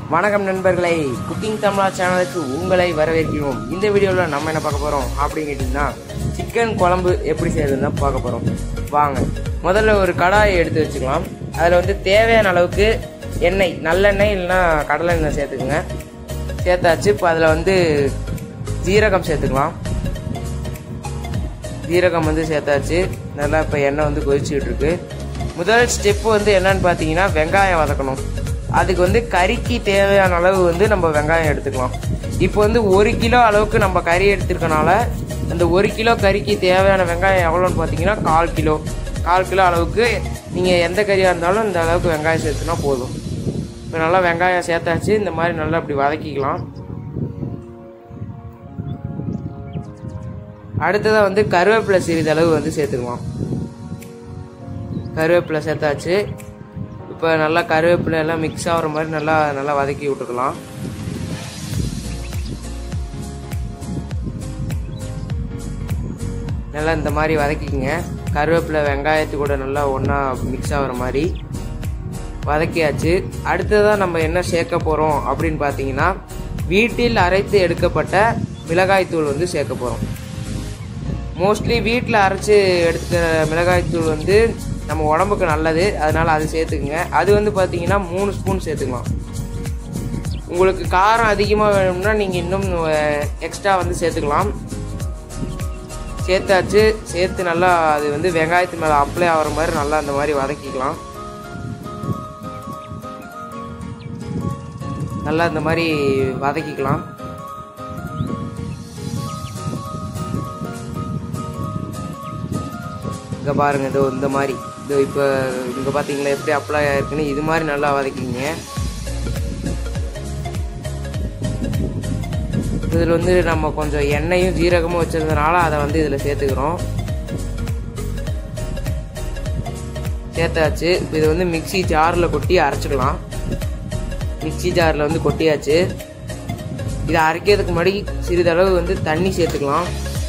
வணக்கம் நண்பர்களே குக்கிங் தமிழா சேனலுக்கு உங்களை வரவேற்கிறோம் இந்த வீடியோவில் நம்ம என்ன பார்க்க போகிறோம் அப்படின்னு கேட்டிங்கன்னா சிக்கன் குழம்பு எப்படி செய்யறதுன்னு தான் பார்க்க போகிறோம் வாங்க முதல்ல ஒரு கடாயை எடுத்து வச்சுக்கலாம் அதில் வந்து தேவையான அளவுக்கு எண்ணெய் நல்லெண்ணெய் இல்லைன்னா கடலை எண்ணெய் சேர்த்துக்குங்க சேர்த்தாச்சு இப்போ அதில் வந்து ஜீரகம் சேர்த்துக்கலாம் ஜீரகம் வந்து சேர்த்தாச்சு நல்லா இப்போ எண்ணெய் வந்து கொதிச்சுக்கிட்டு இருக்கு முதல் ஸ்டெப்பு வந்து என்னன்னு பார்த்தீங்கன்னா வெங்காயம் வதக்கணும் அதுக்கு வந்து கறிக்கு தேவையான அளவு வந்து நம்ம வெங்காயம் எடுத்துக்கலாம் இப்போ வந்து ஒரு கிலோ அளவுக்கு நம்ம கறி எடுத்துருக்கனால அந்த ஒரு கிலோ கறிக்கு தேவையான வெங்காயம் எவ்வளோன்னு பார்த்தீங்கன்னா கால் கிலோ கால் கிலோ அளவுக்கு நீங்கள் எந்த கறியாக இருந்தாலும் இந்த அளவுக்கு வெங்காயம் சேர்த்துனா போதும் இப்போ நல்லா வெங்காயம் சேர்த்தாச்சு இந்த மாதிரி நல்லா இப்படி வதக்கிக்கலாம் அடுத்ததாக வந்து கருவேப்பிலை சிறிதளவு வந்து சேர்த்துக்கலாம் கருவேப்பிலை சேர்த்தாச்சு இப்போ நல்லா கருவேப்பிலை எல்லாம் மிக்ஸ் ஆகிற மாதிரி நல்லா நல்லா வதக்கி விட்டுக்கலாம் நல்லா இந்த மாதிரி வதக்கிக்கங்க கருவேப்பிலை வெங்காயத்து கூட நல்லா ஒன்றா மிக்ஸ் ஆகிற மாதிரி வதக்கியாச்சு அடுத்ததாக நம்ம என்ன சேர்க்க போகிறோம் அப்படின்னு பார்த்தீங்கன்னா வீட்டில் அரைத்து எடுக்கப்பட்ட மிளகாய்த்தூள் வந்து சேர்க்க போகிறோம் மோஸ்ட்லி வீட்டில் அரைச்சி எடுத்த மிளகாய்த்தூள் வந்து நம்ம உடம்புக்கு நல்லது அதனால் அது சேர்த்துக்குங்க அது வந்து பார்த்தீங்கன்னா மூணு ஸ்பூன் சேர்த்துக்கலாம் உங்களுக்கு காரம் அதிகமாக வேணும்னா நீங்கள் இன்னும் எக்ஸ்ட்ரா வந்து சேர்த்துக்கலாம் சேர்த்தாச்சு சேர்த்து நல்லா அது வந்து வெங்காயத்து மேலே அப்ளை ஆகிற மாதிரி நல்லா அந்த மாதிரி வதக்கிக்கலாம் நல்லா இந்த மாதிரி வதக்கிக்கலாம் இங்கே பாருங்க இதோ இந்த மாதிரி இது இப்போ இங்கே பார்த்தீங்களா எப்படி அப்ளை ஆயிருக்குன்னு இது மாதிரி நல்லா வதக்கிங்க இதில் வந்து நம்ம கொஞ்சம் எண்ணெயும் ஜீரகமும் வச்சிருந்தனால அதை வந்து இதில் சேர்த்துக்கிறோம் சேர்த்தாச்சு இது வந்து மிக்சி ஜாரில் கொட்டி அரைச்சிக்கலாம் மிக்சி ஜாரில் வந்து கொட்டியாச்சு இதை அரைக்கிறதுக்கு முன்னாடி சிறிதளவு வந்து தண்ணி சேர்த்துக்கலாம்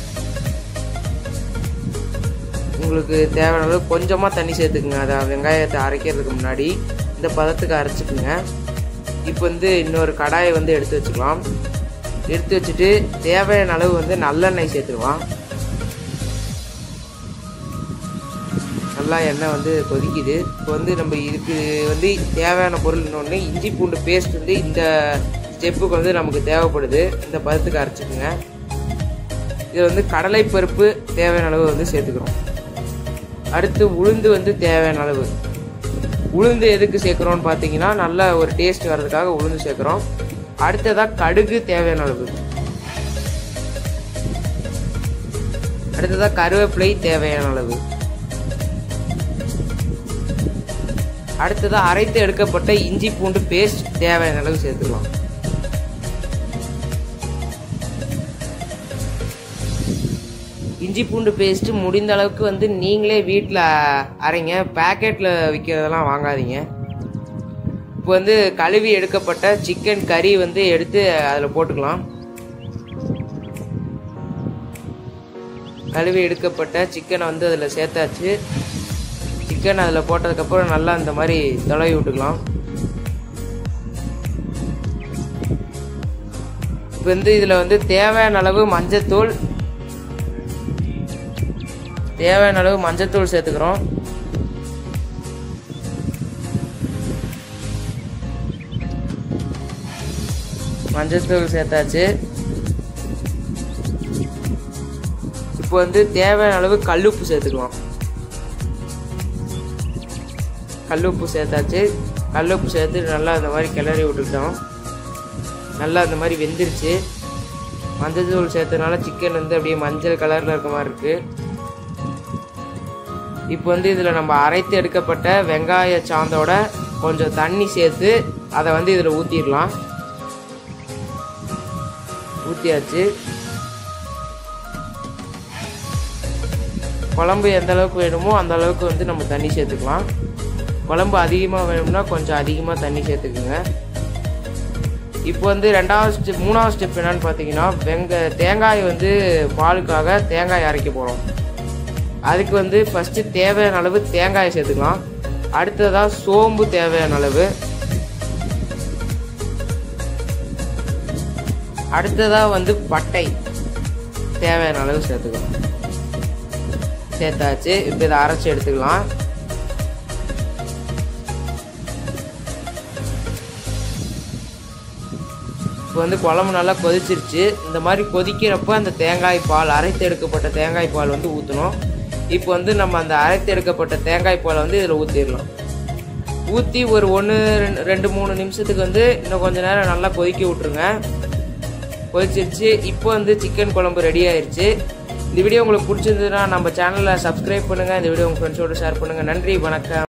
உங்களுக்கு தேவையான அளவு கொஞ்சமாக தண்ணி சேர்த்துக்குங்க அதை வெங்காயத்தை அரைக்கிறதுக்கு முன்னாடி இந்த பதத்துக்கு அரைச்சிக்குங்க இப்போ வந்து இன்னொரு கடாயை வந்து எடுத்து வச்சுக்கலாம் எடுத்து வச்சுட்டு தேவையான அளவு வந்து நல்லெண்ணெய் சேர்த்துக்கலாம் நல்லா எண்ணெய் வந்து கொதிக்குது இப்போ வந்து நம்ம இதுக்கு வந்து தேவையான பொருள் ஒன்று இஞ்சி பூண்டு பேஸ்ட் வந்து இந்த ஸ்டெப்புக்கு வந்து நமக்கு தேவைப்படுது இந்த பதத்துக்கு அரைச்சிக்குங்க இது வந்து கடலைப்பருப்பு தேவையான அளவு வந்து சேர்த்துக்கிறோம் அடுத்து உளுந்து வந்து தேவையான அளவு உளுந்து எதுக்கு சேர்க்குறோம்னு பார்த்தீங்கன்னா நல்ல ஒரு டேஸ்ட் வர்றதுக்காக உளுந்து சேர்க்குறோம் அடுத்ததாக கடுகு தேவையான அளவு அடுத்ததாக கருவேப்பிலை தேவையான அளவு அடுத்ததாக அரைத்து எடுக்கப்பட்ட இஞ்சி பூண்டு பேஸ்ட் தேவையான அளவு சேர்த்துக்கலாம் இஞ்சி பூண்டு பேஸ்ட்டு முடிந்த அளவுக்கு வந்து நீங்களே வீட்டில் அரைங்க பேக்கெட்டில் விற்கிறதெல்லாம் வாங்காதீங்க இப்போ வந்து கழுவி எடுக்கப்பட்ட சிக்கன் கறி வந்து எடுத்து அதில் போட்டுக்கலாம் கழுவி எடுக்கப்பட்ட சிக்கனை வந்து அதில் சேர்த்தாச்சு சிக்கன் அதில் போட்டதுக்கப்புறம் நல்லா இந்த மாதிரி தொலைவி விட்டுக்கலாம் இப்போ வந்து இதில் வந்து தேவையான அளவு மஞ்சத்தூள் தேவையான அளவு மஞ்சத்தூள் சேர்த்துக்கிறோம் மஞ்சத்தூள் சேர்த்தாச்சு இப்போ வந்து தேவையான அளவு கல்லுப்பு சேர்த்துக்கலாம் கல்லுப்பு சேர்த்தாச்சு கல்லுப்பு சேர்த்து நல்லா இந்த மாதிரி கிளறி விட்டுக்கிட்டோம் நல்லா இந்த மாதிரி வெந்துருச்சு மஞ்சள் தூள் சேர்த்தனால சிக்கன் வந்து அப்படியே மஞ்சள் கலரில் இருக்க மாதிரி இருக்குது இப்போ வந்து இதில் நம்ம அரைத்து எடுக்கப்பட்ட வெங்காய சாந்தோட கொஞ்சம் தண்ணி சேர்த்து அதை வந்து இதில் ஊற்றிடலாம் ஊற்றியாச்சு குழம்பு எந்த அளவுக்கு வேணுமோ அந்த அளவுக்கு வந்து நம்ம தண்ணி சேர்த்துக்கலாம் குழம்பு அதிகமாக வேணும்னா கொஞ்சம் அதிகமாக தண்ணி சேர்த்துக்குங்க இப்போ வந்து ரெண்டாவது ஸ்டெப் மூணாவது ஸ்டெப் என்னன்னு பார்த்தீங்கன்னா வெங்க தேங்காய் வந்து பாலுக்காக தேங்காய் அரைக்க போகிறோம் அதுக்கு வந்து ஃபஸ்ட்டு தேவையான அளவு தேங்காயை சேர்த்துக்கலாம் அடுத்ததாக சோம்பு தேவையான அளவு அடுத்ததாக வந்து பட்டை தேவையான அளவு சேர்த்துக்கலாம் சேர்த்தாச்சு இப்போ இதை அரைச்சி எடுத்துக்கலாம் இப்போ வந்து குழம்பு நல்லா கொதிச்சிருச்சு இந்த மாதிரி கொதிக்கிறப்ப அந்த தேங்காய் பால் அரைத்து எடுக்கப்பட்ட தேங்காய் பால் வந்து ஊற்றணும் இப்போ வந்து நம்ம அந்த அரைத்து எடுக்கப்பட்ட தேங்காய் பாலை வந்து இதில் ஊற்றிடலாம் ஊற்றி ஒரு ஒன்று ரெண்டு ரெண்டு மூணு நிமிஷத்துக்கு வந்து இன்னும் கொஞ்ச நேரம் நல்லா கொதிக்க விட்ருங்க கொதிச்சிருச்சு இப்போ வந்து சிக்கன் குழம்பு ரெடி ஆயிருச்சு இந்த வீடியோ உங்களுக்கு பிடிச்சிருந்ததுன்னா நம்ம சேனலை சப்ஸ்கிரைப் பண்ணுங்கள் இந்த வீடியோ உங்கள் ஃப்ரெண்ட்ஸோடு ஷேர் பண்ணுங்கள் நன்றி வணக்கம்